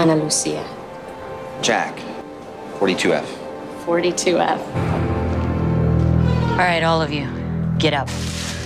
Ana Lucia, Jack, 42F. 42F. All right, all of you, get up.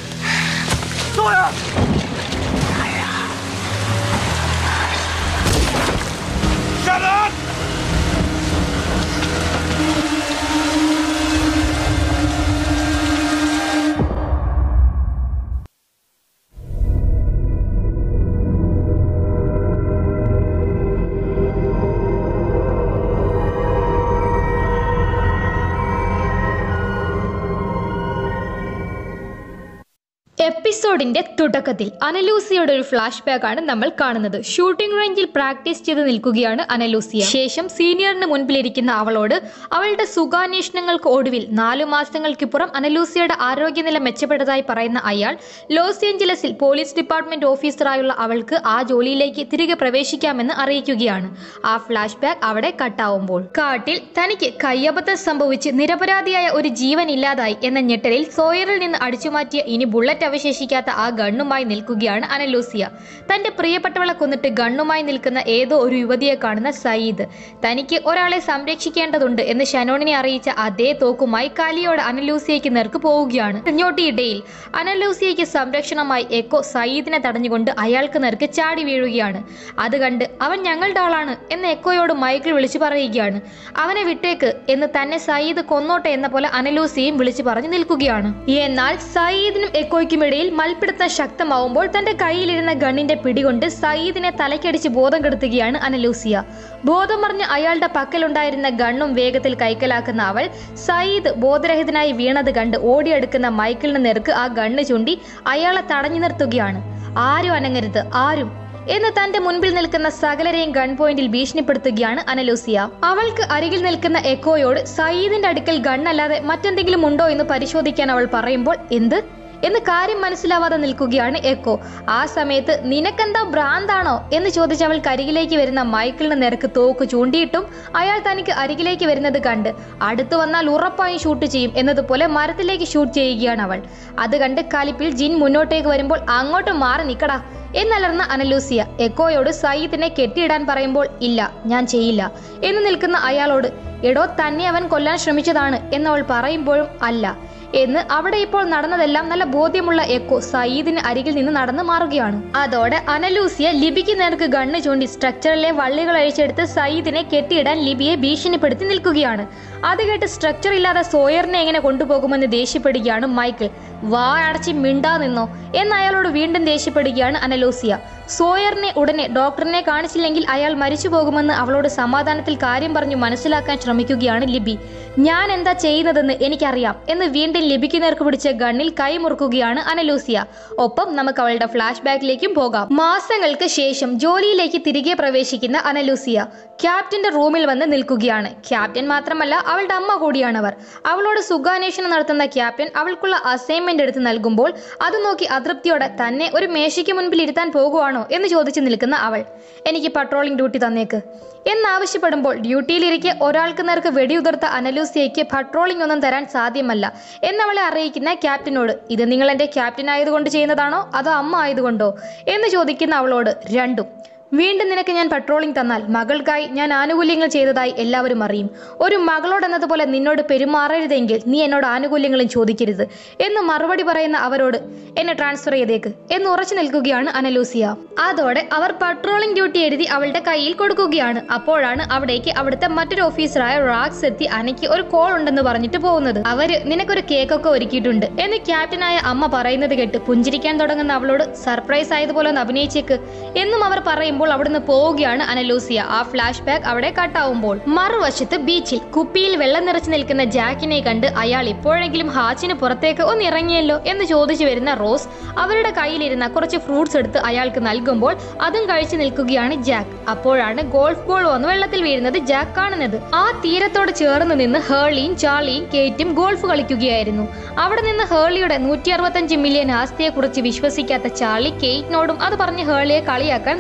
എപ്പിസോഡിന്റെ തുടക്കത്തിൽ അനലൂസിയുടെ ഒരു flash back ആണ് നമ്മൾ കാണുന്നത് ഷൂട്ടിംഗ് റേഞ്ചിൽ പ്രാക്ടീസ് ചെയ്ത് നിൽക്കുകയാണ് അനലൂസിയ ശേഷം സീനിയറിന് മുൻപിലിരിക്കുന്ന അവളോട് അവളുടെ സുഖാന്വേഷണങ്ങൾക്ക് ഒടുവിൽ നാലു മാസങ്ങൾക്കിപ്പുറം അനലൂസിയുടെ ആരോഗ്യനില മെച്ചപ്പെട്ടതായി പറയുന്ന അയാൾ ലോസ് ഏഞ്ചലസിൽ പോലീസ് ഡിപ്പാർട്ട്മെന്റ് ഓഫീസറായുള്ള അവൾക്ക് ആ ജോലിയിലേക്ക് തിരികെ പ്രവേശിക്കാമെന്ന് അറിയിക്കുകയാണ് ആ ഫ്ലാഷ് ബാക്ക് അവിടെ കട്ടാവുമ്പോൾ കാട്ടിൽ തനിക്ക് കയ്യബദ്ധം സംഭവിച്ച് നിരപരാധിയായ ഒരു ജീവൻ ഇല്ലാതായി എന്ന ഞെട്ടലിൽ സോയറിൽ നിന്ന് അടിച്ചുമാറ്റിയ ഇനി ബുള്ളറ്റ് അവശേഷിക്കാത്ത ആ ഗണ്ണുമായി നിൽക്കുകയാണ് അനലൂസിയ തന്റെ പ്രിയപ്പെട്ടവളെ കൊന്നിട്ട് ഗണ്ണുമായി നിൽക്കുന്ന ഏതോ ഒരു യുവതിയെ കാണുന്ന സയ്യിദ് തനിക്ക് ഒരാളെ സംരക്ഷിക്കേണ്ടതുണ്ട് എന്ന് ഷനോണിനെ അറിയിച്ച അതേ തോക്കുമായി കലിയോട് അനലൂസിയയ്ക്ക് നേർക്ക് പോവുകയാണ് ഇടയിൽ അനലൂസിയയ്ക്ക് സംരക്ഷണമായി എക്കോ സയ്യിദിനെ തടഞ്ഞുകൊണ്ട് അയാൾക്ക് നേർക്ക് ചാടി വീഴുകയാണ് അത് കണ്ട് അവൻ ഞങ്ങളുടെ ആളാണ് എന്ന് എക്കോയോട് മൈക്കിൾ വിളിച്ചു പറയുകയാണ് അവനെ വിട്ടേക്ക് എന്ന് തന്നെ സയ്യിദ് കൊന്നോട്ടെ എന്ന പോലെ അനലൂസിയും വിളിച്ചു പറഞ്ഞു നിൽക്കുകയാണ് എന്നാൽ സയ്യിദിനും എക്കോയ്ക്കും ഇടയിൽ മൽപ്പിടുത്തം ശക്തമാവുമ്പോൾ തന്റെ കയ്യിലിരുന്ന ഗണ്ണിന്റെ പിടികൊണ്ട് സയ്യിദിനെ തലക്കടിച്ച് ബോധം കെടുത്തുകയാണ് അനലൂസിയ ബോധം മറിഞ്ഞ് അയാളുടെ പക്കലുണ്ടായിരുന്ന ഗണ്ണും വേഗത്തിൽ കൈക്കലാക്കുന്ന അവൾ സയ്യിദ് ബോധരഹിതനായി വീണത് കണ്ട് ഓടിയെടുക്കുന്ന മൈക്കിളിന് നേർക്ക് ആ ഗണ്ണ് ചൂണ്ടി അയാളെ തടഞ്ഞു നിർത്തുകയാണ് ആരും അനങ്ങരുത് ആരും എന്ന് തന്റെ മുൻപിൽ നിൽക്കുന്ന സകലരെയും ഗൺ പോയിന്റിൽ ഭീഷണിപ്പെടുത്തുകയാണ് അനലൂസിയ അവൾക്ക് അരികിൽ നിൽക്കുന്ന എക്കോയോട് സയ്യിദിന്റെ അടുക്കൽ ഗണ്ണല്ലാതെ മറ്റെന്തെങ്കിലും ഉണ്ടോ എന്ന് പരിശോധിക്കാൻ അവൾ പറയുമ്പോൾ എന്ത് എന്ന് കാര്യം മനസ്സിലാവാതെ നിൽക്കുകയാണ് എക്കോ ആ സമയത്ത് നിനക്കെന്താ ഭ്രാന്താണോ എന്ന് ചോദിച്ച് അവൾ കരികിലേക്ക് വരുന്ന മൈക്കിളിന് നേർക്ക് തോക്ക് ചൂണ്ടിയിട്ടും അയാൾ തനിക്ക് അരികിലേക്ക് വരുന്നത് കണ്ട് അടുത്തു വന്നാൽ ഉറപ്പായും ഷൂട്ട് ചെയ്യും എന്നതുപോലെ മരത്തിലേക്ക് ഷൂട്ട് ചെയ്യുകയാണ് അവൾ അത് കണ്ട് കലിപ്പിൽ ജിൻ മുന്നോട്ടേക്ക് വരുമ്പോൾ അങ്ങോട്ട് മാറി നിക്കടാ എന്നലർന്ന അനലൂസിയ എക്കോയോട് സയ്യിദിനെ കെട്ടിയിടാൻ പറയുമ്പോൾ ഇല്ല ഞാൻ ചെയ്യില്ല എന്ന് നിൽക്കുന്ന അയാളോട് എടോ തന്നെ അവൻ കൊല്ലാൻ ശ്രമിച്ചതാണ് എന്നവൾ പറയുമ്പോഴും അല്ല എന്ന് അവിടെ ഇപ്പോൾ നടന്നതെല്ലാം നല്ല ബോധ്യമുള്ള എക്കോ സയ്യിദിന് അരികിൽ നിന്ന് നടന്നു മാറുകയാണ് അതോടെ അനലൂസിയ ലിബിക്ക് നേർക്ക് ഗണ്ണ് ചൂണ്ടി സ്ട്രക്ചറിലെ വള്ളികൾ അഴിച്ചെടുത്ത് സയ്യിദിനെ കെട്ടിയിടാൻ ലിബിയെ ഭീഷണിപ്പെടുത്തി നിൽക്കുകയാണ് അത് കേട്ട് സ്ട്രക്ചർ ഇല്ലാതെ സോയറിനെ എങ്ങനെ കൊണ്ടുപോകുമെന്ന് ദേഷ്യപ്പെടുകയാണ് മൈക്കിൾ വാ അടച്ച് മിണ്ടാ നിന്നോ എന്ന് അയാളോട് വീണ്ടും ദേഷ്യപ്പെടുകയാണ് അനലൂസിയ സോയറിനെ ഉടനെ ഡോക്ടറിനെ കാണിച്ചില്ലെങ്കിൽ അയാൾ മരിച്ചു പോകുമെന്ന് അവളോട് സമാധാനത്തിൽ കാര്യം പറഞ്ഞു മനസ്സിലാക്കാൻ ശ്രമിക്കുകയാണ് ലിബി ഞാൻ എന്താ ചെയ്യുന്നതെന്ന് എനിക്കറിയാം എന്ന് വീണ്ടും ലിബിക്ക് നേർക്ക് പിടിച്ച ഗണ്ണിൽ കൈമുറുക്കുകയാണ് അനലൂസിയ ഒപ്പം നമുക്ക് അവളുടെ ഫ്ലാഷ് ബാക്കിലേക്കും പോകാം മാസങ്ങൾക്ക് ശേഷം ജോലിയിലേക്ക് തിരികെ പ്രവേശിക്കുന്ന അനലൂസിയ ക്യാപ്റ്റന്റെ റൂമിൽ വന്ന് നിൽക്കുകയാണ് ക്യാപ്റ്റൻ മാത്രമല്ല അവളുടെ അമ്മ കൂടിയാണവർ അവളോട് സുഖാന്വേഷണം നടത്തുന്ന ക്യാപ്റ്റൻ അവൾക്കുള്ള അസൈൻമെന്റ് എടുത്ത് നൽകുമ്പോൾ അത് നോക്കി അതൃപ്തിയോടെ തന്നെ ഒരു മേശയ്ക്ക് മുൻപിൽ ഇരുത്താൻ പോകുവാണോ എന്ന് ചോദിച്ചു നിൽക്കുന്ന അവൾ എനിക്ക് പട്രോളിംഗ് ഡ്യൂട്ടി തന്നേക്ക് എന്നാവശ്യപ്പെടുമ്പോൾ ഡ്യൂട്ടിയിലിരിക്കെ ഒരാൾക്ക് നേർക്ക് വെടിയുതിർത്ത അനലൂസിയയ്ക്ക് പട്രോളിംഗ് ഒന്നും തരാൻ സാധ്യമല്ല എന്നവളെ അറിയിക്കുന്ന ക്യാപ്റ്റനോട് ഇത് നിങ്ങൾ എൻ്റെ ക്യാപ്റ്റൻ ആയതുകൊണ്ട് ചെയ്യുന്നതാണോ അതോ അമ്മ ആയതുകൊണ്ടോ എന്ന് ചോദിക്കുന്ന അവളോട് രണ്ടും വീണ്ടും നിനക്ക് ഞാൻ പട്രോളിംഗ് തന്നാൽ മകൾക്കായി ഞാൻ ആനുകൂല്യങ്ങൾ ചെയ്തതായി എല്ലാവരും അറിയും ഒരു മകളോട് എന്നതുപോലെ നിന്നോട് പെരുമാറരുതെങ്കിൽ നീ എന്നോട് ആനുകൂല്യങ്ങളും ചോദിക്കരുത് എന്ന് മറുപടി പറയുന്ന അവരോട് എന്നെ ട്രാൻസ്ഫർ ചെയ്തേക്ക് എന്ന് ഉറച്ചു നിൽക്കുകയാണ് അനലൂസിയ അതോടെ അവർ പട്രോളിംഗ് ഡ്യൂട്ടി എഴുതി അവളുടെ കയ്യിൽ കൊടുക്കുകയാണ് അപ്പോഴാണ് അവിടേക്ക് അവിടുത്തെ മറ്റൊരു ഓഫീസറായ റാക്സ് എത്തി അനയ്ക്ക് ഒരു കോൾ ഉണ്ടെന്ന് പറഞ്ഞിട്ട് പോകുന്നത് അവര് നിനക്കൊരു കേക്കൊക്കെ ഒരുക്കിയിട്ടുണ്ട് എന്ന് ക്യാപ്റ്റനായ അമ്മ പറയുന്നത് കേട്ട് പുഞ്ചിരിക്കാൻ തുടങ്ങുന്ന അവളോട് സർപ്രൈസ് ആയതുപോലെ ഒന്ന് അഭിനയിച്ചേക്ക് എന്നും അവർ പറയുമ്പോൾ അവിടുന്ന് പോവുകയാണ് അനലൂസിയ ആ ഫ്ലാഷ് ബാക്ക് അവിടെ കട്ടാവുമ്പോൾ മറുവശത്ത് ബീച്ചിൽ കുപ്പിയിൽ വെള്ളം നിറച്ചു നിൽക്കുന്ന ജാക്കിനെ കണ്ട് അയാൾ ഇപ്പോഴെങ്കിലും ഹാച്ചിന് പുറത്തേക്ക് ഒന്ന് ഇറങ്ങിയല്ലോ എന്ന് ചോദിച്ചു വരുന്ന റോസ് അവരുടെ കയ്യിലിരുന്ന കുറച്ച് ഫ്രൂട്ട്സ് എടുത്ത് അയാൾക്ക് നൽകുമ്പോൾ അതും കഴിച്ചു നിൽക്കുകയാണ് ജാക്ക് അപ്പോഴാണ് ഗോൾഫ് ബോൾ വന്ന് വെള്ളത്തിൽ വീഴുന്നത് ജാക്ക് കാണുന്നത് ആ തീരത്തോട് ചേർന്ന് നിന്ന് ഹേർലിയും ചാർലിയും കേറ്റും ഗോൾഫ് കളിക്കുകയായിരുന്നു അവിടെ നിന്ന് ഹേർലിയുടെ നൂറ്റി അറുപത്തഞ്ച് മില്യൺ ആസ്തിയെക്കുറിച്ച് വിശ്വസിക്കാത്ത ചാർലി കെയ്റ്റിനോടും അത് പറഞ്ഞ് ഹേർലിയെ കളിയാക്കാൻ തുടങ്ങുകയാണ്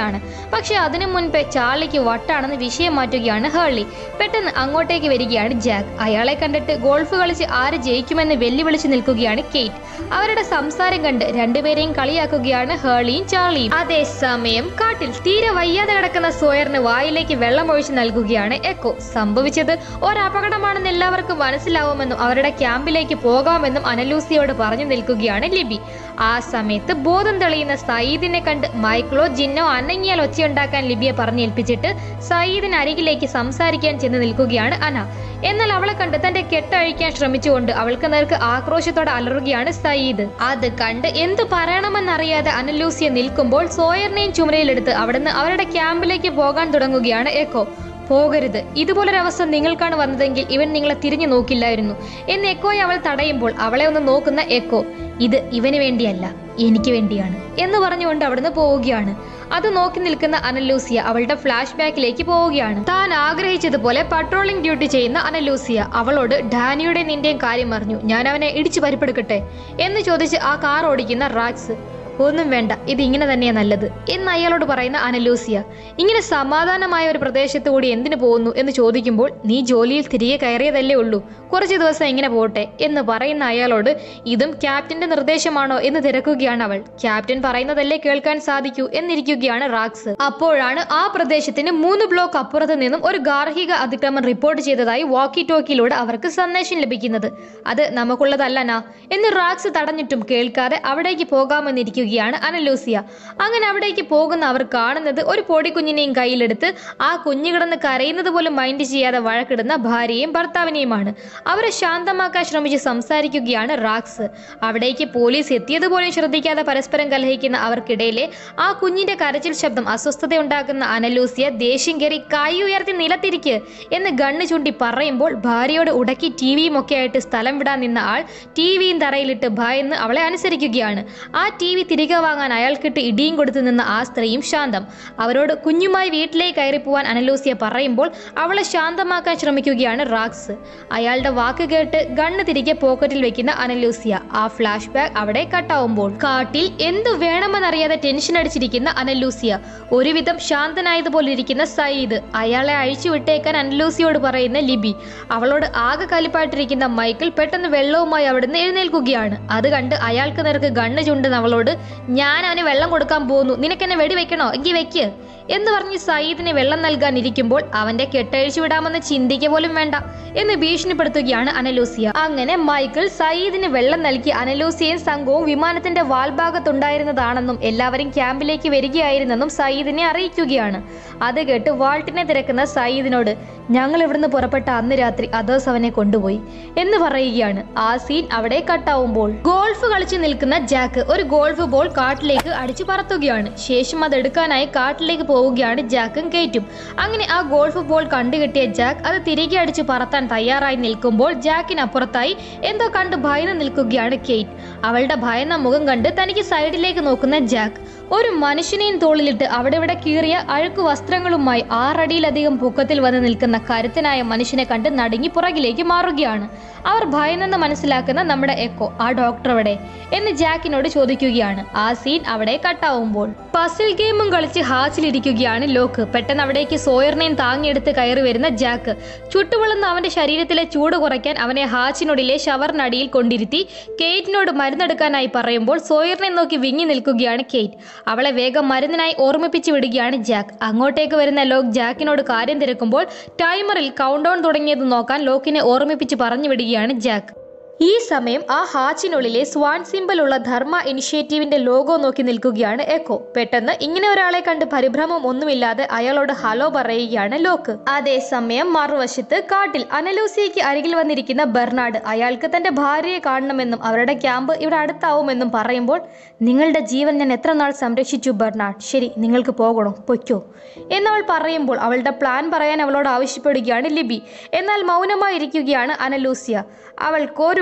പറയുന്നതാണ് പക്ഷെ അതിനു മുൻപേ ചാർലിക്ക് വട്ടാണെന്ന് വിഷയം മാറ്റുകയാണ് ഹേർലി പെട്ടെന്ന് അങ്ങോട്ടേക്ക് വരികയാണ് ജാക്ക് അയാളെ കണ്ടിട്ട് ഗോൾഫ് കളിച്ച് ആര് ജയിക്കുമെന്ന് വെല്ലുവിളിച്ച് നിൽക്കുകയാണ് കേറ്റ് അവരുടെ സംസാരം കണ്ട് രണ്ടുപേരെയും കളിയാക്കുകയാണ് ഹേർലിയും ചാർലിയും അതേസമയം കാട്ടിൽ തീരെ വയ്യാതെ കിടക്കുന്ന സോയറിന് വായിലേക്ക് വെള്ളം ഒഴിച്ച് നൽകുകയാണ് എക്കോ സംഭവിച്ചത് ഒരപകടമാണെന്ന് എല്ലാവർക്കും മനസ്സിലാവുമെന്നും അവരുടെ ക്യാമ്പിലേക്ക് പോകാമെന്നും അനലൂസിയോട് പറഞ്ഞു നിൽക്കുകയാണ് ലിബി ആ സമയത്ത് ബോധം തെളിയുന്ന സയ്യിദിനെ കണ്ട് മൈക്കിളോ ജിന്നോ അനങ്ങിയാൽ ഒച്ചയുണ്ടാക്കാൻ ലിബിയെ പറഞ്ഞേൽപ്പിച്ചിട്ട് സയ്യിദിന് അരികിലേക്ക് സംസാരിക്കാൻ ചെന്ന് നിൽക്കുകയാണ് അന എന്നാൽ അവളെ കണ്ട് തന്റെ കെട്ടഴിക്കാൻ ശ്രമിച്ചുകൊണ്ട് അവൾക്ക് നേർക്ക് ആക്രോശത്തോടെ അലറുകയാണ് സയ്യിദ് അത് കണ്ട് എന്തു പറയണമെന്നറിയാതെ അനലൂസിയ നിൽക്കുമ്പോൾ സോയറിനെയും ചുമരയിലെടുത്ത് അവിടുന്ന് അവരുടെ ക്യാമ്പിലേക്ക് പോകാൻ തുടങ്ങുകയാണ് എക്കോ പോകരുത് ഇതുപോലൊരവസ്ഥ നിങ്ങൾക്കാണ് വന്നതെങ്കിൽ ഇവൻ നിങ്ങളെ തിരിഞ്ഞു നോക്കില്ലായിരുന്നു എന്ന് എക്കോയെ അവൾ തടയുമ്പോൾ അവളെ ഒന്ന് നോക്കുന്ന എക്കോ ഇത് ഇവന് വേണ്ടിയല്ല എനിക്ക് വേണ്ടിയാണ് എന്ന് പറഞ്ഞുകൊണ്ട് അവിടുന്ന് പോവുകയാണ് അത് നോക്കി നിൽക്കുന്ന അനലൂസിയ അവളുടെ ഫ്ലാഷ് ബാക്കിലേക്ക് പോവുകയാണ് താൻ ആഗ്രഹിച്ചതുപോലെ പട്രോളിംഗ് ഡ്യൂട്ടി ചെയ്യുന്ന അനലൂസിയ അവളോട് ഡാനിയുടെ നിന്റെയും കാര്യം പറഞ്ഞു ഞാൻ അവനെ ഇടിച്ചു പരിപ്പെടുക്കട്ടെ എന്ന് ചോദിച്ച് ആ കാർ ഓടിക്കുന്ന റാക്സ് ഒന്നും വേണ്ട ഇത് ഇങ്ങനെ തന്നെയാ നല്ലത് എന്ന് അയാളോട് പറയുന്ന അനലൂസിയ ഇങ്ങനെ സമാധാനമായ ഒരു പ്രദേശത്ത് കൂടി എന്തിനു പോകുന്നു എന്ന് ചോദിക്കുമ്പോൾ നീ ജോലിയിൽ തിരികെ കയറിയതല്ലേ ഉള്ളൂ കുറച്ച് ദിവസം ഇങ്ങനെ പോട്ടെ എന്ന് പറയുന്ന അയാളോട് ഇതും ക്യാപ്റ്റന്റെ നിർദ്ദേശമാണോ എന്ന് തിരക്കുകയാണ് അവൾ ക്യാപ്റ്റൻ പറയുന്നതല്ലേ കേൾക്കാൻ സാധിക്കൂ എന്നിരിക്കുകയാണ് റാക്സ് അപ്പോഴാണ് ആ പ്രദേശത്തിന് മൂന്ന് ബ്ലോക്ക് അപ്പുറത്ത് നിന്നും ഒരു ഗാർഹിക അതിക്രമം റിപ്പോർട്ട് ചെയ്തതായി വാക്കി ടോക്കിയിലൂടെ അവർക്ക് സന്ദേശം ലഭിക്കുന്നത് അത് നമുക്കുള്ളതല്ല നാ എന്ന് റാക്സ് തടഞ്ഞിട്ടും കേൾക്കാതെ അവിടേക്ക് പോകാമെന്നിരിക്കുകയാണ് അനലൂസിയ അങ്ങനെ അവിടേക്ക് പോകുന്ന അവർ കാണുന്നത് ഒരു പൊടിക്കുഞ്ഞിനെയും കയ്യിലെടുത്ത് ആ കുഞ്ഞു കിടന്ന് കരയുന്നത് പോലും മൈൻഡ് ചെയ്യാതെ വഴക്കിടുന്ന ഭാര്യയും ഭർത്താവിനെയുമാണ് അവരെ ശാന്തമാക്കാൻ ശ്രമിച്ച് സംസാരിക്കുകയാണ് റാക്സ് അവിടേക്ക് പോലീസ് എത്തിയതുപോലും ശ്രദ്ധിക്കാതെ പരസ്പരം കലഹിക്കുന്ന അവർക്കിടയിലെ ആ കുഞ്ഞിന്റെ കരച്ചിൽ ശബ്ദം അസ്വസ്ഥതയുണ്ടാക്കുന്ന അനലൂസിയ ദേഷ്യം കയറി കൈ ഉയർത്തി നിലത്തിരിക്ക് എന്ന് ഗണ്ണ് ചൂണ്ടി പറയുമ്പോൾ ഭാര്യയോട് ഉടക്കി ടി വിയും ഒക്കെ ആയിട്ട് സ്ഥലം വിടാൻ നിന്ന ആൾ ടി വിയും തറയിലിട്ട് ഭയന്ന് അവളെ അനുസരിക്കുകയാണ് ആ ടി വി തിരികെ വാങ്ങാൻ അയാൾക്കിട്ട് ഇടിയും കൊടുത്തു നിന്ന ആ സ്ത്രീയും ശാന്തം അവരോട് കുഞ്ഞുമായി വീട്ടിലേക്ക് കയറിപ്പോവാൻ അനലൂസിയ പറയുമ്പോൾ അവളെ ശാന്തമാക്കാൻ ശ്രമിക്കുകയാണ് റാക്സ് അയാളുടെ വാക്ക് കേട്ട് ഗണ്ണ് തിരികെ പോക്കറ്റിൽ വെക്കുന്ന അനലൂസിയ ആ ഫ്ലാഷ് ബാക്ക് അവിടെ കട്ടാവുമ്പോൾ കാട്ടിൽ എന്തു വേണമെന്നറിയാതെ ടെൻഷൻ അടിച്ചിരിക്കുന്ന അനലൂസിയ ഒരുവിധം ശാന്തനായതുപോലെ ഇരിക്കുന്ന സയ്യിദ് അയാളെ അഴിച്ചു വിട്ടേക്കാൻ അനലൂസിയോട് പറയുന്ന ലിബി അവളോട് ആകെ കലിപ്പായിട്ടിരിക്കുന്ന മൈക്കിൾ പെട്ടെന്ന് വെള്ളവുമായി അവിടുന്ന് എഴുന്നേൽക്കുകയാണ് അത് കണ്ട് അയാൾക്ക് നേർക്ക് ഗണ്ണ് ചുണ്ടുന്ന അവളോട് ഞാൻ അവന് വെള്ളം കൊടുക്കാൻ പോകുന്നു നിനക്കെന്നെ വെടിവെക്കണോ എങ്കിൽ വെക്ക് എന്ന് പറഞ്ഞ് സയ്യിദിന് വെള്ളം നൽകാൻ ഇരിക്കുമ്പോൾ അവന്റെ കെട്ടഴിച്ചു വിടാമെന്ന് ചിന്തിക്ക പോലും വേണ്ട എന്ന് ഭീഷണിപ്പെടുത്തുകയാണ് അനലൂസിയ അങ്ങനെ മൈക്കിൾ സയ്യിദിന് വെള്ളം നൽകി അനലൂസിയയും സംഘവും വിമാനത്തിന്റെ വാൽഭാഗത്തുണ്ടായിരുന്നതാണെന്നും എല്ലാവരും ക്യാമ്പിലേക്ക് വരികയായിരുന്നെന്നും സയ്യിദിനെ അറിയിക്കുകയാണ് അത് കേട്ട് വാൾട്ടിനെ തിരക്കുന്ന സയ്യിദിനോട് ഞങ്ങൾ ഇവിടുന്ന് പുറപ്പെട്ട അന്ന് രാത്രി അതേഴ്സ് അവനെ കൊണ്ടുപോയി എന്ന് പറയുകയാണ് ആ സീൻ അവിടെ കട്ടാവുമ്പോൾ ഗോൾഫ് കളിച്ചു നിൽക്കുന്ന ജാക്ക് ഒരു ഗോൾഫ് ബോൾ കാട്ടിലേക്ക് അടിച്ചു പറത്തുകയാണ് ശേഷം അത് എടുക്കാനായി കാട്ടിലേക്ക് പോവുകയാണ് ജാക്കും കേറ്റും അങ്ങനെ ആ ഗോൾഫ് ബോൾ കണ്ടുകിട്ടിയ ജാക്ക് അത് തിരികെ അടിച്ച് പറത്താൻ തയ്യാറായി നിൽക്കുമ്പോൾ ജാക്കിനപ്പുറത്തായി എന്തോ കണ്ട് ഭയന്ന് നിൽക്കുകയാണ് കെയ്റ്റ് അവളുടെ ഭയന്ന മുഖം കണ്ട് തനിക്ക് സൈഡിലേക്ക് നോക്കുന്ന ജാക്ക് ഒരു മനുഷ്യനെയും തോളിലിട്ട് അവിടെ ഇവിടെ കീറിയ അഴുക്ക് വസ്ത്രങ്ങളുമായി ആറടിയിലധികം പൊക്കത്തിൽ വന്ന് നിൽക്കുന്ന കരുത്തനായ മനുഷ്യനെ കണ്ട് നടുങ്ങി പുറകിലേക്ക് മാറുകയാണ് അവർ ഭയന്നെന്ന് മനസ്സിലാക്കുന്ന നമ്മുടെ എക്കോ ആ ഡോക്ടർ എവിടെ എന്ന് ജാക്കിനോട് ചോദിക്കുകയാണ് ആ സീൻ അവിടെ കട്ടാവുമ്പോൾ പസിൽ ഗെയിമും കളിച്ച് ഹാച്ചിലിരിക്കുകയാണ് ലോക്ക് പെട്ടെന്ന് അവിടേക്ക് സോയറിനെയും താങ്ങിയെടുത്ത് കയറി വരുന്ന ജാക്ക് ചുട്ടുപൊള്ളുന്ന അവന്റെ ശരീരത്തിലെ ചൂട് കുറയ്ക്കാൻ അവനെ ഹാച്ചിനുള്ളിലെ ഷവറിനടിയിൽ കൊണ്ടിരുത്തി കെയ്റ്റിനോട് മരുന്നെടുക്കാനായി പറയുമ്പോൾ സോയറിനെ നോക്കി വിങ്ങി നിൽക്കുകയാണ് കെയ്റ്റ് അവളെ വേഗം മരുന്നിനായി ഓർമ്മിപ്പിച്ചു വിടുകയാണ് ജാക്ക് അങ്ങോട്ടേക്ക് വരുന്ന ലോക്ക് ജാക്കിനോട് കാര്യം തിരക്കുമ്പോൾ ടൈമറിൽ കൗണ്ട് ഡൗൺ തുടങ്ങിയത് നോക്കാൻ ലോക്കിനെ ഓർമ്മിപ്പിച്ച് പറഞ്ഞു വിടുകയാണ് ജാക്ക് ഈ സമയം ആ ഹാച്ചിനുള്ളിലെ സ്വാൻ സിമ്പൽ ഉള്ള ധർമ്മ ഇനിഷ്യേറ്റീവിന്റെ ലോഗോ നോക്കി നിൽക്കുകയാണ് എക്കോ പെട്ടെന്ന് ഇങ്ങനെ ഒരാളെ കണ്ട് പരിഭ്രമം ഒന്നുമില്ലാതെ അയാളോട് ഹലോ പറയുകയാണ് ലോക്ക് അതേസമയം മറുവശത്ത് കാട്ടിൽ അനലൂസിയയ്ക്ക് അരികിൽ വന്നിരിക്കുന്ന ബെർണാഡ് അയാൾക്ക് തന്റെ ഭാര്യയെ കാണണമെന്നും അവരുടെ ക്യാമ്പ് ഇവിടെ അടുത്താവുമെന്നും പറയുമ്പോൾ നിങ്ങളുടെ ജീവൻ ഞാൻ എത്ര നാൾ സംരക്ഷിച്ചു ബെർണാഡ് ശരി നിങ്ങൾക്ക് പോകണോ പൊയ്ക്കോ എന്നവൾ പറയുമ്പോൾ അവളുടെ പ്ലാൻ പറയാൻ അവളോട് ആവശ്യപ്പെടുകയാണ് ലിബി എന്നാൽ മൗനമായി ഇരിക്കുകയാണ് അനലൂസിയ അവൾക്ക് ഒരു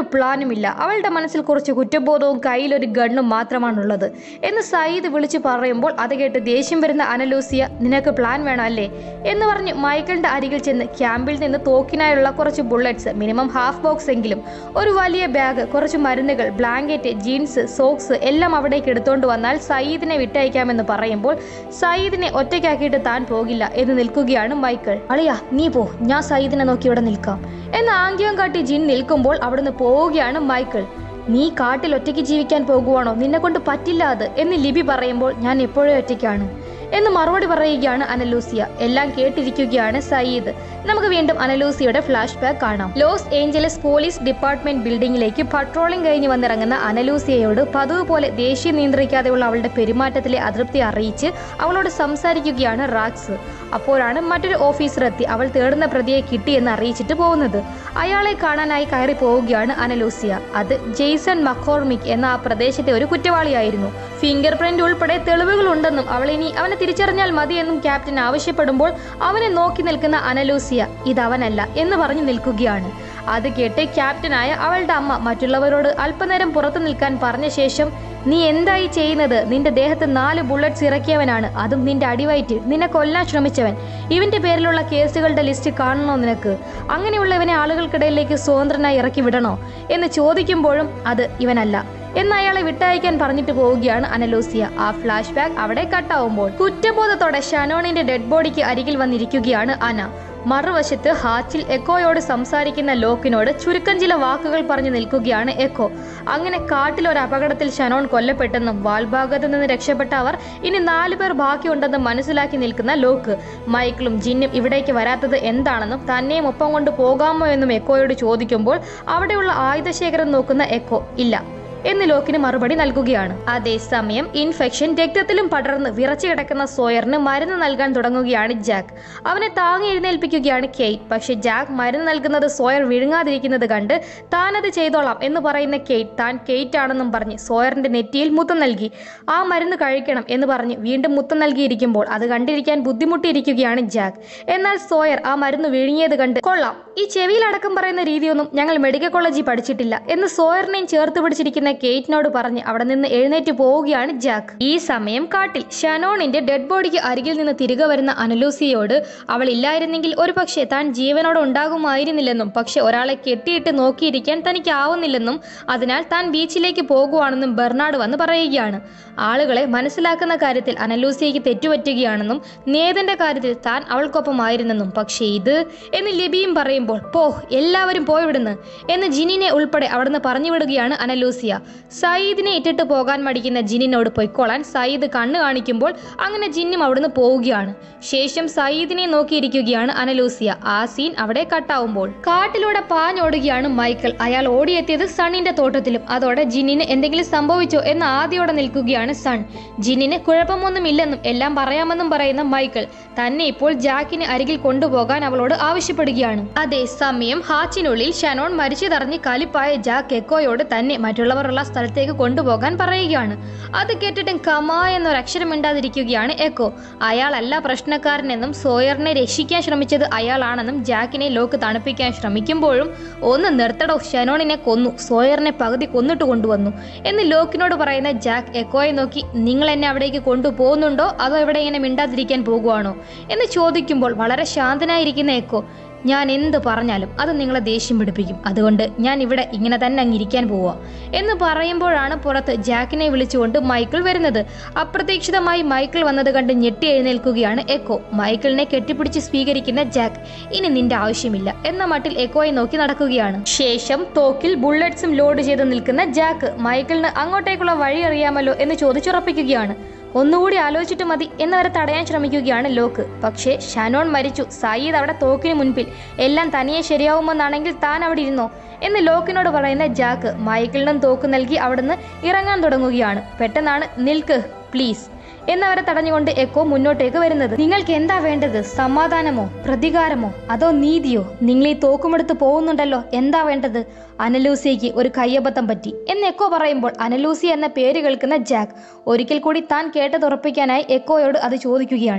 പ്ലാനുമില്ല അവളുടെ മനസ്സിൽ കുറച്ച് കുറ്റബോധവും കയ്യിലൊരു ഗണ്ണും മാത്രമാണുള്ളത് എന്ന് സയ്യിദ് വിളിച്ചു പറയുമ്പോൾ അത് കേട്ട് ദേഷ്യം വരുന്ന അനലൂസിയ നിനക്ക് പ്ലാൻ വേണം അല്ലേ എന്ന് പറഞ്ഞ് മൈക്കിളിന്റെ അരികിൽ ചെന്ന് ക്യാമ്പിൽ നിന്ന് തോക്കിനായുള്ള കുറച്ച് ബുള്ളറ്റ്സ് മിനിമം ഹാഫ് ബോക്സ് എങ്കിലും ഒരു വലിയ ബാഗ് കുറച്ച് മരുന്നുകൾ ബ്ലാങ്കറ്റ് ജീൻസ് സോക്സ് എല്ലാം അവിടേക്ക് എടുത്തുകൊണ്ട് വന്നാൽ സയ്യിദിനെ വിട്ടയക്കാമെന്ന് പറയുമ്പോൾ സയ്യിദിനെ ഒറ്റയ്ക്കാക്കിയിട്ട് താൻ പോകില്ല എന്ന് നിൽക്കുകയാണ് മൈക്കിൾ അളിയ നീ പോ ഞാൻ സയ്യിദിനെ നോക്കി ഇവിടെ നിൽക്കാം എന്ന് ആംഗ്യം കാട്ടി ജിൻ നിൽക്കുമ്പോൾ അവിടുന്ന് പോവുകയാണ് മൈക്കിൾ നീ കാട്ടിൽ ഒറ്റയ്ക്ക് ജീവിക്കാൻ പോകുവാണോ നിന്നെ കൊണ്ട് പറ്റില്ല അത് എന്ന് ലിബി പറയുമ്പോൾ ഞാൻ എപ്പോഴും ഒറ്റയ്ക്കാണ് എന്ന് മറുപടി പറയുകയാണ് അനലൂസിയ എല്ലാം കേട്ടിരിക്കുകയാണ് സയ്യിദ് നമുക്ക് വീണ്ടും അനലൂസിയുടെ ഫ്ലാഷ് ബാക്ക് കാണാം ലോസ് ഏഞ്ചലസ് പോലീസ് ഡിപ്പാർട്ട്മെന്റ് ബിൽഡിംഗിലേക്ക് പട്രോളിംഗ് കഴിഞ്ഞ് വന്നിറങ്ങുന്ന അനലൂസിയയോട് പതിവ് പോലെ ദേഷ്യം നിയന്ത്രിക്കാതെയുള്ള അവളുടെ പെരുമാറ്റത്തിലെ അതൃപ്തി അറിയിച്ച് അവളോട് സംസാരിക്കുകയാണ് റാക്സ് അപ്പോഴാണ് മറ്റൊരു ഓഫീസർ എത്തി അവൾ തേടുന്ന പ്രതിയെ കിട്ടിയെന്ന് അറിയിച്ചിട്ട് പോകുന്നത് അയാളെ കാണാനായി കയറി പോവുകയാണ് അനലൂസിയ അത് ജെയ്സൺ മക്കോർമിക് എന്ന ആ പ്രദേശത്തെ ഒരു കുറ്റവാളിയായിരുന്നു ഫിംഗർ പ്രിന്റ് ഉൾപ്പെടെ തെളിവുകൾ ഉണ്ടെന്നും അവൾ ഇനി അവനെ തിരിച്ചറിഞ്ഞാൽ മതിയെന്നും ക്യാപ്റ്റൻ ആവശ്യപ്പെടുമ്പോൾ അവനെ നോക്കി നിൽക്കുന്ന അനലൂസിയ ഇതവനല്ല എന്ന് പറഞ്ഞു നിൽക്കുകയാണ് അത് കേട്ട് ക്യാപ്റ്റനായ അവളുടെ അമ്മ മറ്റുള്ളവരോട് അല്പനേരം പുറത്തു നിൽക്കാൻ പറഞ്ഞ ശേഷം നീ എന്തായി ചെയ്യുന്നത് നിന്റെ ദേഹത്ത് നാല് ബുള്ളറ്റ്സ് ഇറക്കിയവനാണ് അതും നിന്റെ അടിവയറ്റിൽ നിന്നെ കൊല്ലാൻ ശ്രമിച്ചവൻ ഇവന്റെ പേരിലുള്ള കേസുകളുടെ ലിസ്റ്റ് കാണണോ നിനക്ക് അങ്ങനെയുള്ളവനെ ആളുകൾക്കിടയിലേക്ക് സ്വതന്ത്രനായി ഇറക്കി വിടണോ എന്ന് ചോദിക്കുമ്പോഴും അത് ഇവനല്ല എന്ന് അയാളെ വിട്ടയക്കാൻ പറഞ്ഞിട്ട് പോവുകയാണ് അനലൂസിയ ആ ഫ്ലാഷ് ബാക്ക് അവിടെ കട്ടാവുമ്പോൾ കുറ്റബോധത്തോടെ ഷനോണിന്റെ ഡെഡ് ബോഡിക്ക് അരികിൽ വന്നിരിക്കുകയാണ് അന മറുവശത്ത് ഹാച്ചിൽ എക്കോയോട് സംസാരിക്കുന്ന ലോക്കിനോട് ചുരുക്കം ചില വാക്കുകൾ പറഞ്ഞു നിൽക്കുകയാണ് എക്കോ അങ്ങനെ കാട്ടിൽ ഒരു അപകടത്തിൽ ഷനോൺ കൊല്ലപ്പെട്ടെന്നും വാൽഭാഗത്ത് നിന്ന് രക്ഷപ്പെട്ട അവർ ഇനി നാലു പേർ ബാക്കിയുണ്ടെന്നും മനസ്സിലാക്കി നിൽക്കുന്ന ലോക്ക് മൈക്കിളും ജിന്നും ഇവിടേക്ക് വരാത്തത് എന്താണെന്നും തന്നെയും ഒപ്പം കൊണ്ട് പോകാമോ എന്നും എക്കോയോട് ചോദിക്കുമ്പോൾ അവിടെയുള്ള ആയുധശേഖരം നോക്കുന്ന എക്കോ ഇല്ല എന്ന് ലോക്കിന് മറുപടി നൽകുകയാണ് അതേസമയം ഇൻഫെക്ഷൻ രക്തത്തിലും പടർന്ന് വിറച്ചു കിടക്കുന്ന സോയറിന് മരുന്ന് നൽകാൻ തുടങ്ങുകയാണ് ജാക്ക് അവനെ താങ്ങി എഴുന്നേൽപ്പിക്കുകയാണ് കെയ്റ്റ് പക്ഷെ ജാക്ക് മരുന്ന് നൽകുന്നത് സോയർ വിഴുങ്ങാതിരിക്കുന്നത് കണ്ട് താനത് ചെയ്തോളാം എന്ന് പറയുന്ന കെയ്റ്റ് താൻ കെയ്റ്റ് ആണെന്നും പറഞ്ഞ് സോയറിന്റെ നെറ്റിയിൽ മുത്തം നൽകി ആ മരുന്ന് കഴിക്കണം എന്ന് പറഞ്ഞ് വീണ്ടും മുത്തം നൽകിയിരിക്കുമ്പോൾ അത് കണ്ടിരിക്കാൻ ബുദ്ധിമുട്ടിയിരിക്കുകയാണ് ജാക്ക് എന്നാൽ സോയർ ആ മരുന്ന് വിഴുങ്ങിയത് കണ്ട് കൊള്ളാം ഈ ചെവിയിൽ അടക്കം പറയുന്ന രീതിയൊന്നും ഞങ്ങൾ മെഡിക്കൽ കോളേജിൽ പഠിച്ചിട്ടില്ല എന്ന് സോയറിനെയും ചേർത്ത് പിടിച്ചിരിക്കുന്ന കെയ്റ്റിനോട് പറഞ്ഞ് അവിടെ നിന്ന് എഴുന്നേറ്റ് പോവുകയാണ് ജാക്ക് ഈ സമയം കാട്ടിൽ ഷനോണിന്റെ ഡെഡ് ബോഡിക്ക് അരികിൽ നിന്ന് തിരികെ വരുന്ന അനലൂസിയോട് അവൾ ഇല്ലായിരുന്നെങ്കിൽ ഒരു പക്ഷേ താൻ ജീവനോടെ ഉണ്ടാകുമായിരുന്നില്ലെന്നും പക്ഷെ ഒരാളെ കെട്ടിയിട്ട് നോക്കിയിരിക്കാൻ തനിക്കാവുന്നില്ലെന്നും അതിനാൽ താൻ ബീച്ചിലേക്ക് പോകുവാണെന്നും ബെർണാഡ് വന്ന് പറയുകയാണ് ആളുകളെ മനസ്സിലാക്കുന്ന കാര്യത്തിൽ അനലൂസിയയ്ക്ക് തെറ്റുപറ്റുകയാണെന്നും നേതന്റെ കാര്യത്തിൽ താൻ അവൾക്കൊപ്പമായിരുന്നെന്നും പക്ഷേ ഇത് എന്ന് ലിബിയും പറയുമ്പോൾ പോ എല്ലാവരും പോയിവിടുന്ന് എന്ന് ജിനിനെ ഉൾപ്പെടെ അവിടുന്ന് പറഞ്ഞു വിടുകയാണ് അനലൂസിയ സയ്യിദിനെ ഇട്ടിട്ട് പോകാൻ മടിക്കുന്ന ജിനിനോട് പൊയ്ക്കോളാൻ സയ്യിദ് കണ്ണ് കാണിക്കുമ്പോൾ അങ്ങനെ ജിന്നും അവിടുന്ന് പോവുകയാണ് ശേഷം സയ്യിദിനെ നോക്കിയിരിക്കുകയാണ് അനലൂസിയ ആ സീൻ അവിടെ കട്ടാവുമ്പോൾ കാട്ടിലൂടെ പാഞ്ഞോടുകയാണ് മൈക്കിൾ അയാൾ ഓടിയെത്തിയത് സണ്ണിന്റെ തോട്ടത്തിലും അതോടെ ജിന്നിന് എന്തെങ്കിലും സംഭവിച്ചോ എന്ന് ആദ്യോടെ നിൽക്കുകയാണ് സൺ ജിന്നിന് കുഴപ്പമൊന്നുമില്ലെന്നും എല്ലാം പറയാമെന്നും പറയുന്ന മൈക്കിൾ തന്നെ ഇപ്പോൾ ജാക്കിന് അരികിൽ കൊണ്ടുപോകാൻ അവളോട് ആവശ്യപ്പെടുകയാണ് അതേസമയം ഹാച്ചിനുള്ളിൽ ഷനോൺ മരിച്ചതറിഞ്ഞ് കലിപ്പായ ജാക്ക് എക്കോയോട് തന്നെ മറ്റുള്ളവരുള്ള സ്ഥലത്തേക്ക് കൊണ്ടുപോകാൻ പറയുകയാണ് അത് കേട്ടിട്ടും കമാ എന്നൊരു അക്ഷരം മിണ്ടാതിരിക്കുകയാണ് എക്കോ അയാളല്ല പ്രശ്നക്കാരനെന്നും സോയറിനെ രക്ഷിക്കാൻ ശ്രമിച്ചത് അയാളാണെന്നും ജാക്കിനെ ലോക്ക് തണുപ്പിക്കാൻ ശ്രമിക്കുമ്പോഴും ഒന്ന് നിർത്തടോ ഷനോണിനെ കൊന്നു സോയറിനെ പകുതി കൊന്നിട്ട് കൊണ്ടുവന്നു എന്ന് ലോക്കിനോട് പറയുന്ന ജാക്ക് എക്കോയെ നോക്കി നിങ്ങൾ എന്നെ അവിടേക്ക് കൊണ്ടുപോകുന്നുണ്ടോ അതോ ഇവിടെ ഇങ്ങനെ മിണ്ടാതിരിക്കാൻ പോകുവാണോ എന്ന് ചോദിക്കുമ്പോൾ വളരെ ശാന്തനായിരിക്കുന്ന എക്കോ ഞാൻ എന്ത് പറഞ്ഞാലും അത് നിങ്ങളെ ദേഷ്യം പിടിപ്പിക്കും അതുകൊണ്ട് ഞാൻ ഇവിടെ ഇങ്ങനെ തന്നെ അങ്ങ് ഇരിക്കാൻ പോവാ എന്ന് പറയുമ്പോഴാണ് പുറത്ത് ജാക്കിനെ വിളിച്ചുകൊണ്ട് മൈക്കിൾ വരുന്നത് അപ്രതീക്ഷിതമായി മൈക്കിൾ വന്നത് കണ്ട് ഞെട്ടി എഴുന്നേൽക്കുകയാണ് എക്കോ മൈക്കിളിനെ കെട്ടിപ്പിടിച്ച് സ്വീകരിക്കുന്ന ജാക്ക് ഇനി നിന്റെ ആവശ്യമില്ല എന്ന മട്ടിൽ എക്കോയെ നോക്കി നടക്കുകയാണ് ശേഷം തോക്കിൽ ബുള്ളറ്റ്സും ലോഡ് ചെയ്ത് നിൽക്കുന്ന ജാക്ക് മൈക്കിളിന് അങ്ങോട്ടേക്കുള്ള വഴി അറിയാമല്ലോ എന്ന് ചോദിച്ചുറപ്പിക്കുകയാണ് ഒന്നുകൂടി ആലോചിച്ചിട്ട് മതി എന്നവരെ തടയാൻ ശ്രമിക്കുകയാണ് ലോക്ക് പക്ഷേ ഷനോൺ മരിച്ചു സയ്യിദ് അവിടെ തോക്കിന് മുൻപിൽ എല്ലാം തനിയെ ശരിയാവുമെന്നാണെങ്കിൽ താൻ അവിടെ ഇരുന്നോ എന്ന് ലോക്കിനോട് പറയുന്ന ജാക്ക് മൈക്കിളിനും തോക്ക് നൽകി അവിടുന്ന് ഇറങ്ങാൻ തുടങ്ങുകയാണ് പെട്ടെന്നാണ് നിൽക്ക് പ്ലീസ് എന്നവരെ തടഞ്ഞുകൊണ്ട് എക്കോ മുന്നോട്ടേക്ക് വരുന്നത് നിങ്ങൾക്ക് എന്താ വേണ്ടത് സമാധാനമോ പ്രതികാരമോ അതോ നീതിയോ നിങ്ങൾ ഈ തോക്കുമെടുത്ത് പോകുന്നുണ്ടല്ലോ എന്താ വേണ്ടത് അനലൂസിയയ്ക്ക് ഒരു കയ്യബദ്ധം പറ്റി എന്ന് എക്കോ പറയുമ്പോൾ അനലൂസി എന്ന പേര് കേൾക്കുന്ന ജാക്ക് ഒരിക്കൽ കൂടി താൻ കേട്ടതുറപ്പിക്കാനായി എക്കോയോട് അത് ചോദിക്കുകയാണ്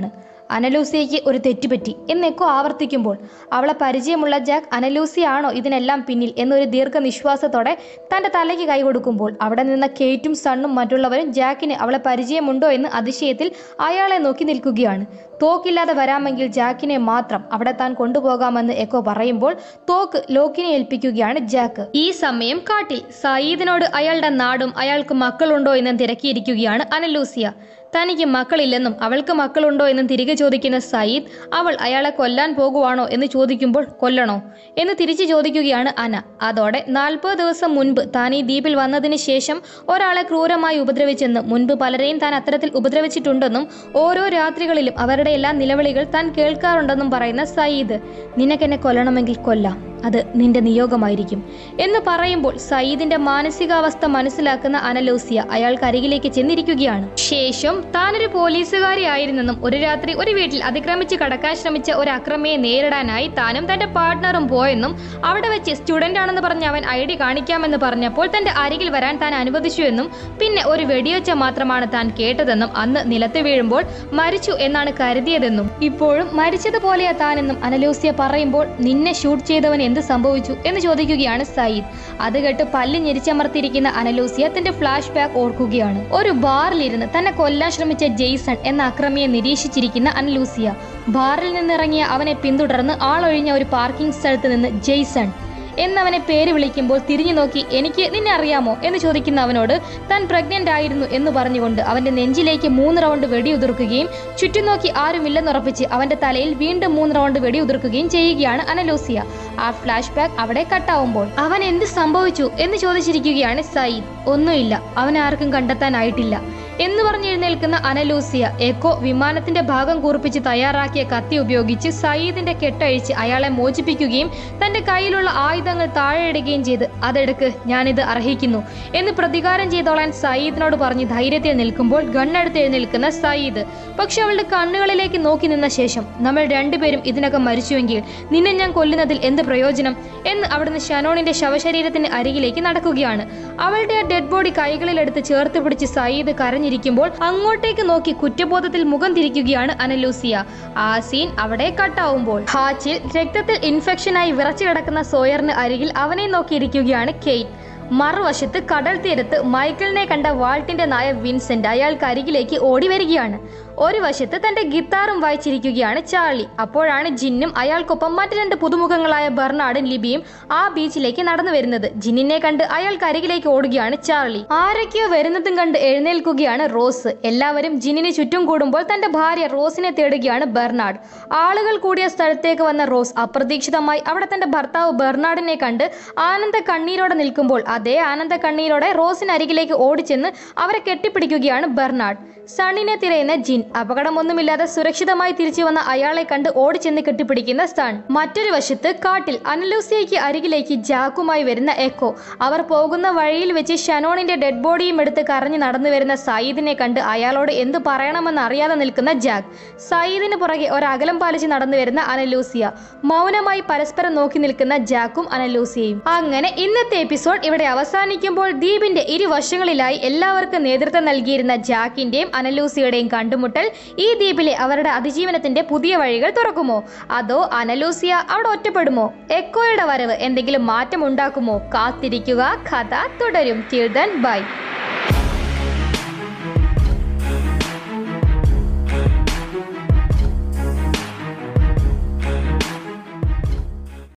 അനലൂസിയയ്ക്ക് ഒരു തെറ്റുപറ്റി എന്ന് എക്കോ ആവർത്തിക്കുമ്പോൾ അവളെ പരിചയമുള്ള ജാക്ക് അനലൂസിയാണോ ഇതിനെല്ലാം പിന്നിൽ എന്നൊരു ദീർഘനിശ്വാസത്തോടെ തൻ്റെ തലയ്ക്ക് കൈ കൊടുക്കുമ്പോൾ അവിടെ നിന്ന കേറ്റും സണ്ണും മറ്റുള്ളവരും ജാക്കിന് അവളെ പരിചയമുണ്ടോ എന്ന് അതിശയത്തിൽ അയാളെ നോക്കി നിൽക്കുകയാണ് തോക്കില്ലാതെ വരാമെങ്കിൽ ജാക്കിനെ മാത്രം അവിടെ താൻ കൊണ്ടുപോകാമെന്ന് എക്കോ പറയുമ്പോൾ തോക്ക് ലോക്കിനെ ഏൽപ്പിക്കുകയാണ് ജാക്ക് ഈ സമയം കാട്ടിൽ സയീദിനോട് അയാളുടെ നാടും അയാൾക്ക് മക്കളുണ്ടോ എന്നും തിരക്കിയിരിക്കുകയാണ് അനലൂസിയ തനിക്ക് മക്കളില്ലെന്നും അവൾക്ക് മക്കളുണ്ടോ എന്നും തിരികെ ചോദിക്കുന്ന സയ്യിദ് അവൾ അയാളെ കൊല്ലാൻ പോകുവാണോ എന്ന് ചോദിക്കുമ്പോൾ കൊല്ലണോ എന്ന് തിരിച്ചു ചോദിക്കുകയാണ് അന അതോടെ നാൽപ്പത് ദിവസം മുൻപ് താൻ ഈ ദ്വീപിൽ വന്നതിന് ശേഷം ഒരാളെ ക്രൂരമായി ഉപദ്രവിച്ചെന്നും മുൻപ് പലരെയും താൻ അത്തരത്തിൽ ഉപദ്രവിച്ചിട്ടുണ്ടെന്നും ഓരോ രാത്രികളിലും അവരുടെ എല്ലാ നിലവിളികൾ താൻ കേൾക്കാറുണ്ടെന്നും പറയുന്ന സയ്യിദ് നിനക്കെന്നെ കൊല്ലണമെങ്കിൽ കൊല്ലാം അത് നിന്റെ നിയോഗമായിരിക്കും എന്ന് പറയുമ്പോൾ സയ്യിദിന്റെ മാനസികാവസ്ഥ മനസ്സിലാക്കുന്ന അനലൂസിയ അയാൾക്ക് അരികിലേക്ക് ചെന്നിരിക്കുകയാണ് ശേഷം താനൊരു പോലീസുകാരിയായിരുന്നെന്നും ഒരു രാത്രി ഒരു വീട്ടിൽ അതിക്രമിച്ച് കടക്കാൻ ശ്രമിച്ച ഒരു അക്രമിയെ നേരിടാനായി താനും തന്റെ പാർട്ട്ണറും പോയെന്നും അവിടെ വെച്ച് സ്റ്റുഡന്റ് ആണെന്ന് പറഞ്ഞ് അവൻ ഐ ഡി കാണിക്കാമെന്ന് പറഞ്ഞപ്പോൾ തന്റെ അരികിൽ വരാൻ താൻ അനുവദിച്ചു എന്നും പിന്നെ ഒരു വെടിയൊച്ച മാത്രമാണ് താൻ കേട്ടതെന്നും അന്ന് നിലത്ത് വീഴുമ്പോൾ മരിച്ചു എന്നാണ് കരുതിയതെന്നും ഇപ്പോഴും മരിച്ചതുപോലെയാ താനെന്നും അനലൂസിയ പറയുമ്പോൾ നിന്നെ ഷൂട്ട് ചെയ്തവൻ എന്ത് സംഭവിച്ചു എന്ന് ചോദിക്കുകയാണ് സയ്യിദ് അത് കേട്ട് പല്ല് ഞെരിച്ചമർത്തിയിരിക്കുന്ന അനലൂസിയ തന്റെ ഫ്ലാഷ് ബാക്ക് ഓർക്കുകയാണ് ഒരു ബാറിലിരുന്ന് തന്നെ കൊല്ലാൻ ശ്രമിച്ച ജെയ്സൺ എന്ന അക്രമിയെ നിരീക്ഷിച്ചിരിക്കുന്ന അനലൂസിയ ബാറിൽ നിന്നിറങ്ങിയ അവനെ പിന്തുടർന്ന് ആളൊഴിഞ്ഞ ഒരു പാർക്കിംഗ് സ്ഥലത്ത് നിന്ന് ജെയ്സൺ എന്നവനെ പേര് വിളിക്കുമ്പോൾ തിരിഞ്ഞു നോക്കി എനിക്ക് നിന്നെ അറിയാമോ എന്ന് ചോദിക്കുന്ന അവനോട് താൻ പ്രഗ്നന്റ് ആയിരുന്നു എന്ന് പറഞ്ഞുകൊണ്ട് അവന്റെ നെഞ്ചിലേക്ക് മൂന്ന് റൗണ്ട് വെടിയുതിർക്കുകയും ചുറ്റും നോക്കി ആരുമില്ലെന്നുറപ്പിച്ച് അവന്റെ തലയിൽ വീണ്ടും മൂന്ന് റൗണ്ട് വെടിയുതിർക്കുകയും ചെയ്യുകയാണ് അനലൂസിയ ആ ഫ്ലാഷ് ബാക്ക് അവിടെ കട്ടാവുമ്പോൾ അവൻ എന്ത് സംഭവിച്ചു എന്ന് ചോദിച്ചിരിക്കുകയാണ് സയ്യിദ് ഒന്നുമില്ല അവൻ ആർക്കും കണ്ടെത്താനായിട്ടില്ല എന്ന് പറഞ്ഞെഴുന്നേൽക്കുന്ന അനലൂസിയ എക്കോ വിമാനത്തിന്റെ ഭാഗം കൂർപ്പിച്ച് തയ്യാറാക്കിയ കത്തി ഉപയോഗിച്ച് സയ്യിദിന്റെ കെട്ടഴിച്ച് അയാളെ മോചിപ്പിക്കുകയും തന്റെ കയ്യിലുള്ള ആയുധങ്ങൾ താഴെയിടുകയും ചെയ്ത് അതെടുക്ക് ഞാനിത് അർഹിക്കുന്നു എന്ന് പ്രതികാരം ചെയ്തോളാൻ സയ്യിദിനോട് പറഞ്ഞ് ധൈര്യത്തിൽ നിൽക്കുമ്പോൾ ഗണ്ണെടുത്ത് എഴുന്നേൽക്കുന്ന സയ്യിദ് പക്ഷെ അവളുടെ കണ്ണുകളിലേക്ക് നോക്കി നിന്ന ശേഷം നമ്മൾ രണ്ടുപേരും ഇതിനകം മരിച്ചുവെങ്കിൽ നിന്നെ ഞാൻ കൊല്ലുന്നതിൽ എന്ത് പ്രയോജനം എന്ന് അവിടുന്ന് ഷനോണിന്റെ ശവശരീരത്തിന് അരികിലേക്ക് നടക്കുകയാണ് അവളുടെ ആ ഡെഡ് ബോഡി കൈകളിലെടുത്ത് ചേർത്ത് പിടിച്ച് സയ്യിദ് കരഞ്ഞിരിക്കുമ്പോൾ അങ്ങോട്ടേക്ക് നോക്കി കുറ്റബോധത്തിൽ മുഖം തിരിക്കുകയാണ് അനലൂസിയ ആ സീൻ അവിടെ കട്ടാവുമ്പോൾ ഹാച്ചിൽ രക്തത്തിൽ ഇൻഫെക്ഷനായി വിറച്ചു കിടക്കുന്ന സോയറിന് അരികിൽ അവനെ നോക്കിയിരിക്കുകയാണ് കെയ്റ്റ് മറുവശത്ത് കടൽ തീരത്ത് മൈക്കിളിനെ കണ്ട വാൾട്ടിന്റെ നായ വിൻസെന്റ് അയാൾക്ക് അരികിലേക്ക് ഓടി വരികയാണ് ഒരു വശത്ത് തന്റെ ഗിത്താറും വായിച്ചിരിക്കുകയാണ് ചാർലി അപ്പോഴാണ് ജിന്നും അയാൾക്കൊപ്പം മറ്റു രണ്ട് പുതുമുഖങ്ങളായ ബെർണാർഡും ലിബിയും ആ ബീച്ചിലേക്ക് നടന്നു വരുന്നത് ജിന്നിനെ കണ്ട് അയാൾക്ക് അരികിലേക്ക് ഓടുകയാണ് ചാർലി ആരൊക്കെയോ വരുന്നതും കണ്ട് എഴുന്നേൽക്കുകയാണ് റോസ് എല്ലാവരും ജിന്നിന് ചുറ്റും കൂടുമ്പോൾ തന്റെ ഭാര്യ റോസിനെ തേടുകയാണ് ബെർണാഡ് ആളുകൾ കൂടിയ സ്ഥലത്തേക്ക് വന്ന റോസ് അപ്രതീക്ഷിതമായി അവിടെ തന്റെ ഭർത്താവ് ബെർണാഡിനെ കണ്ട് ആനന്ദ കണ്ണീരോടെ നിൽക്കുമ്പോൾ അതേ ആനന്ദ കണ്ണീരോടെ റോസിനരികിലേക്ക് ഓടിച്ചെന്ന് അവരെ കെട്ടിപ്പിടിക്കുകയാണ് ബെർണാഡ് സണ്ണിനെ തിരയുന്ന ജിൻ അപകടമൊന്നുമില്ലാതെ സുരക്ഷിതമായി തിരിച്ചു വന്ന അയാളെ കണ്ട് ഓടിച്ചെന്ന് കെട്ടിപ്പിടിക്കുന്ന സൺ മറ്റൊരു വശത്ത് കാട്ടിൽ അനലൂസിയയ്ക്ക് അരികിലേക്ക് ജാക്കുമായി വരുന്ന എക്കോ അവർ പോകുന്ന വഴിയിൽ വെച്ച് ഷനോണിന്റെ ഡെഡ് ബോഡിയും എടുത്ത് കരഞ്ഞു നടന്നു വരുന്ന സയ്യിദിനെ കണ്ട് അയാളോട് എന്ത് പറയണമെന്ന് അറിയാതെ നിൽക്കുന്ന ജാക്ക് സയ്യിദിന് പുറകെ ഒരകലം പാലിച്ച് നടന്നു വരുന്ന അനലൂസിയ മൗനമായി പരസ്പരം നോക്കി നിൽക്കുന്ന ജാക്കും അനലൂസിയയും അങ്ങനെ ഇന്നത്തെ എപ്പിസോഡ് ഇവിടെ അവസാനിക്കുമ്പോൾ ദ്വീപിന്റെ ഇരുവശങ്ങളിലായി എല്ലാവർക്കും നേതൃത്വം നൽകിയിരുന്ന ജാക്കിന്റെയും അനലൂസിയുടെയും കണ്ടുമുട്ടൽ ഈ ദ്വീപിലെ അവരുടെ അതിജീവനത്തിന്റെ പുതിയ വഴികൾ തുറക്കുമോ അതോ അനലൂസിയ അവിടെ ഒറ്റപ്പെടുമോ എക്കോയുടെ വരവ് എന്തെങ്കിലും മാറ്റം ഉണ്ടാക്കുമോ കാത്തിരിക്കുക കഥ തുടരും ടിൽ ദൻ ബൈ